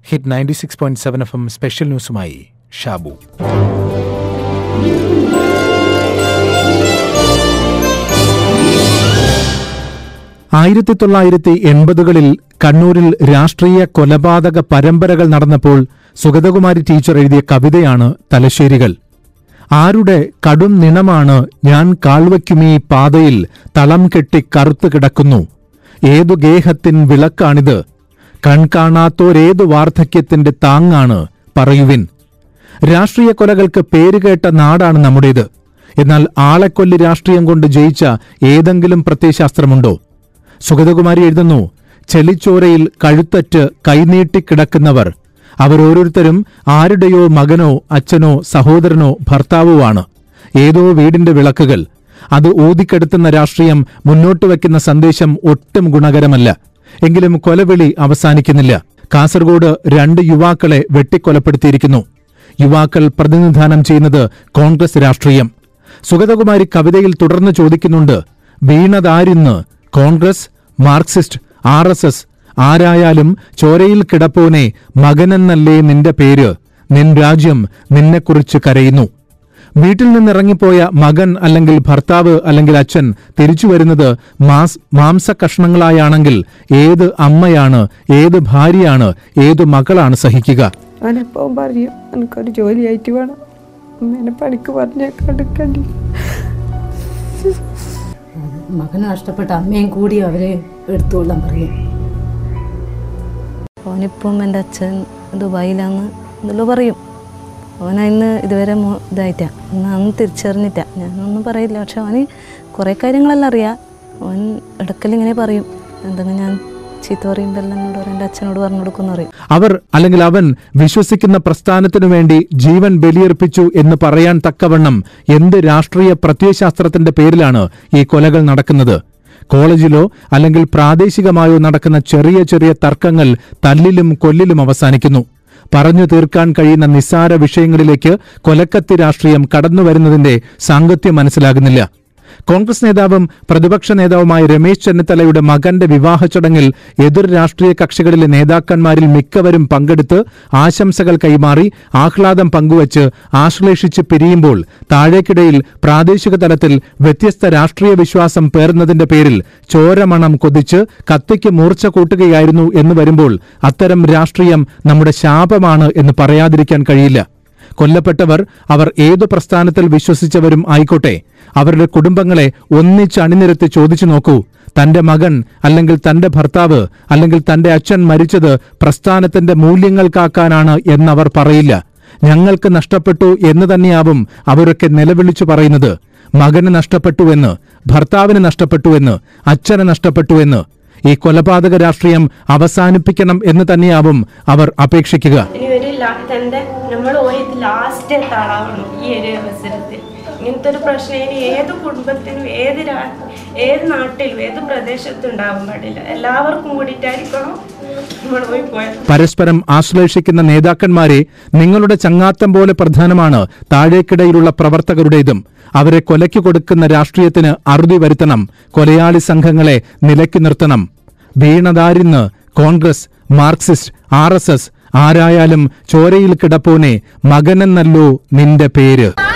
hit ninety six point seven F M special ന്യൂസുമായി ഷാബു ആയിരത്തി തൊള്ളായിരത്തി എൺപതുകളിൽ കണ്ണൂരിൽ രാഷ്ട്രീയ കൊലപാതക പരമ്പരകൾ നടന്നപ്പോൾ സുഗതകുമാരി ടീച്ചർ എഴുതിയ കവിതയാണ് തലശ്ശേരികൾ ആരുടെ കടും നിണമാണ് ഞാൻ കാൽവയ്ക്കുമീ പാതയിൽ തളം കെട്ടി കറുത്തു കിടക്കുന്നു ഏതു ഗേഹത്തിൻ വിളക്കാണിത് കൺകാണാത്തോരേതു വാർദ്ധക്യത്തിന്റെ താങ്ങാണ് പറയുവിൻ രാഷ്ട്രീയ കൊലകൾക്ക് പേരുകേട്ട നാടാണ് നമ്മുടേത് എന്നാൽ ആളെക്കൊല്ലി രാഷ്ട്രീയം കൊണ്ട് ജയിച്ച ഏതെങ്കിലും പ്രത്യയശാസ്ത്രമുണ്ടോ സുഗതകുമാരി എഴുതുന്നു ചെളിച്ചോരയിൽ കഴുത്തറ്റ് കൈനീട്ടിക്കിടക്കുന്നവർ അവരോരോരുത്തരും ആരുടെയോ മകനോ അച്ഛനോ സഹോദരനോ ഭർത്താവോ ആണ് ഏതോ വീടിന്റെ വിളക്കുകൾ അത് ഊതിക്കെടുത്തുന്ന രാഷ്ട്രീയം മുന്നോട്ട് വയ്ക്കുന്ന സന്ദേശം ഒട്ടും ഗുണകരമല്ല എങ്കിലും കൊലവിളി അവസാനിക്കുന്നില്ല കാസർഗോഡ് രണ്ട് യുവാക്കളെ വെട്ടിക്കൊലപ്പെടുത്തിയിരിക്കുന്നു യുവാക്കൾ പ്രതിനിധാനം ചെയ്യുന്നത് കോൺഗ്രസ് രാഷ്ട്രീയം സുഗതകുമാരി കവിതയിൽ തുടർന്ന് ചോദിക്കുന്നുണ്ട് വീണതാരിന്ന് Congress Marxist R S S ആരായാലും ചോരയിൽ കിടപ്പോനെ മകനെന്നല്ലേ നിന്റെ പേര് നിൻ രാജ്യം നിന്നെക്കുറിച്ച് കരയുന്നു വീട്ടിൽ നിന്നിറങ്ങിപ്പോയ മകൻ അല്ലെങ്കിൽ ഭർത്താവ് അല്ലെങ്കിൽ അച്ഛൻ തിരിച്ചു വരുന്നത് മാസ് മാംസകഷ്ണങ്ങളായാണെങ്കിൽ ഏത് അമ്മയാണ് ഏത് ഭാര്യയാണ് ഏത് മകളാണ് സഹിക്കുക അവനെപ്പം പറയും എനിക്കൊരു ജോലിയായിട്ട് വേണം അമ്മേനെ പണിക്ക് പറഞ്ഞേക്കാണ്ടിരിക്കണ്ടി മകന് നഷ്ടപ്പെട്ട അമ്മയും കൂടി അവരെ എടുത്തുകൊള്ളാൻ പറയും ഓനിപ്പം എൻ്റെ അച്ഛൻ ദുബായിലാന്ന് എന്നുള്ളത് പറയും ഓൻ ഇന്ന് ഇതുവരെ മോ- ഇതായിട്ടാ ഇന്ന് അന്ന് തിരിച്ചറിഞ്ഞിട്ടാ ഞാനൊന്നും പറയില്ല പക്ഷെ അവന് കുറേ കാര്യങ്ങളെല്ലാം അറിയാം ഓൻ ഇടയ്ക്കൽ ഇങ്ങനെ പറയും എന്തെങ്കിലും ഞാൻ ചീത്ത പറയുമ്പോൾ എല്ലാം എന്നോട് പറയും എൻ്റെ അച്ഛനോട് പറഞ്ഞു കൊടുക്കുമെന്ന് പറയും അവർ അല്ലെങ്കിൽ അവൻ വിശ്വസിക്കുന്ന പ്രസ്ഥാനത്തിനു വേണ്ടി ജീവൻ ബലിയർപ്പിച്ചു എന്ന് പറയാൻ തക്കവണ്ണം എന്ത് രാഷ്ട്രീയ പ്രത്യയശാസ്ത്രത്തിന്റെ പേരിലാണ് ഈ കൊലകൾ നടക്കുന്നത് കോളേജിലോ അല്ലെങ്കിൽ പ്രാദേശികമായോ നടക്കുന്ന ചെറിയ ചെറിയ തർക്കങ്ങൾ തല്ലിലും കൊല്ലിലും അവസാനിക്കുന്നു പറഞ്ഞു തീർക്കാൻ കഴിയുന്ന നിസ്സാര വിഷയങ്ങളിലേക്ക് കൊലക്കത്തി രാഷ്ട്രീയം കടന്നുവരുന്നതിന്റെ സാങ്കത്യം മനസ്സിലാകുന്നില്ല കോൺഗ്രസ് നേതാവും പ്രതിപക്ഷ നേതാവുമായ രമേശ് ചെന്നിത്തലയുടെ മകന്റെ വിവാഹ ചടങ്ങിൽ എതിർ രാഷ്ട്രീയ കക്ഷികളിലെ നേതാക്കന്മാരിൽ മിക്കവരും പങ്കെടുത്ത് ആശംസകൾ കൈമാറി ആഹ്ലാദം പങ്കുവച്ച് ആശ്ലേഷിച്ച് പിരിയുമ്പോൾ താഴേക്കിടയിൽ പ്രാദേശിക തലത്തിൽ വ്യത്യസ്ത രാഷ്ട്രീയ വിശ്വാസം പേർന്നതിന്റെ പേരിൽ ചോരമണം കൊതിച്ച് കത്തിക്ക് മൂർച്ച കൂട്ടുകയായിരുന്നു എന്ന് വരുമ്പോൾ അത്തരം രാഷ്ട്രീയം നമ്മുടെ ശാപമാണ് എന്ന് പറയാതിരിക്കാൻ കഴിയില്ല കൊല്ലപ്പെട്ടവർ അവർ ഏതു പ്രസ്ഥാനത്തിൽ വിശ്വസിച്ചവരും ആയിക്കോട്ടെ അവരുടെ കുടുംബങ്ങളെ ഒന്നിച്ച് അണിനിരത്തി ചോദിച്ചു നോക്കൂ തന്റെ മകൻ അല്ലെങ്കിൽ തന്റെ ഭർത്താവ് അല്ലെങ്കിൽ തന്റെ അച്ഛൻ മരിച്ചത് പ്രസ്ഥാനത്തിന്റെ മൂല്യങ്ങൾ കാക്കാനാണ് എന്നവർ പറയില്ല ഞങ്ങൾക്ക് നഷ്ടപ്പെട്ടു എന്ന് തന്നെയാവും അവരൊക്കെ നിലവിളിച്ചു പറയുന്നത് മകന് നഷ്ടപ്പെട്ടുവെന്ന് ഭർത്താവിന് നഷ്ടപ്പെട്ടുവെന്ന് അച്ഛന് നഷ്ടപ്പെട്ടുവെന്ന് ഈ കൊലപാതക രാഷ്ട്രീയം അവസാനിപ്പിക്കണം എന്ന് തന്നെയാവും അവർ അപേക്ഷിക്കുക ഇനി ഒരു ലാ- ഇതെന്റെ നമ്മൾ പോയത് ലാസ്റ്റ് ആളാവണം ഈ ഒരു അവസരത്തിൽ ഇങ്ങനത്തെ ഒരു പ്രശ്നം ഇനി ഏത് കുടുംബത്തിനും ഏത് രാ ഏത് നാട്ടിലും ഏത് പ്രദേശത്തും ഉണ്ടാവാൻ പാടില്ല എല്ലാവർക്കും കൂടിയിട്ടായിരിക്കണം നമ്മൾ പോയി പോയത് പരസ്പരം ആശ്ലേഷിക്കുന്ന നേതാക്കന്മാരെ നിങ്ങളുടെ ചങ്ങാത്തം പോലെ പ്രധാനമാണ് താഴേക്കിടയിലുള്ള പ്രവർത്തകരുടേതും അവരെ കൊലയ്ക്ക് കൊടുക്കുന്ന രാഷ്ട്രീയത്തിന് അറുതി വരുത്തണം കൊലയാളി സംഘങ്ങളെ നിലയ്ക്ക് നിർത്തണം വീണതാരിന്ന് Congress Marxist R S S ആരായാലും ചോരയിൽ കിടപ്പോനെ മകനെന്നല്ലോ നിന്റെ പേര്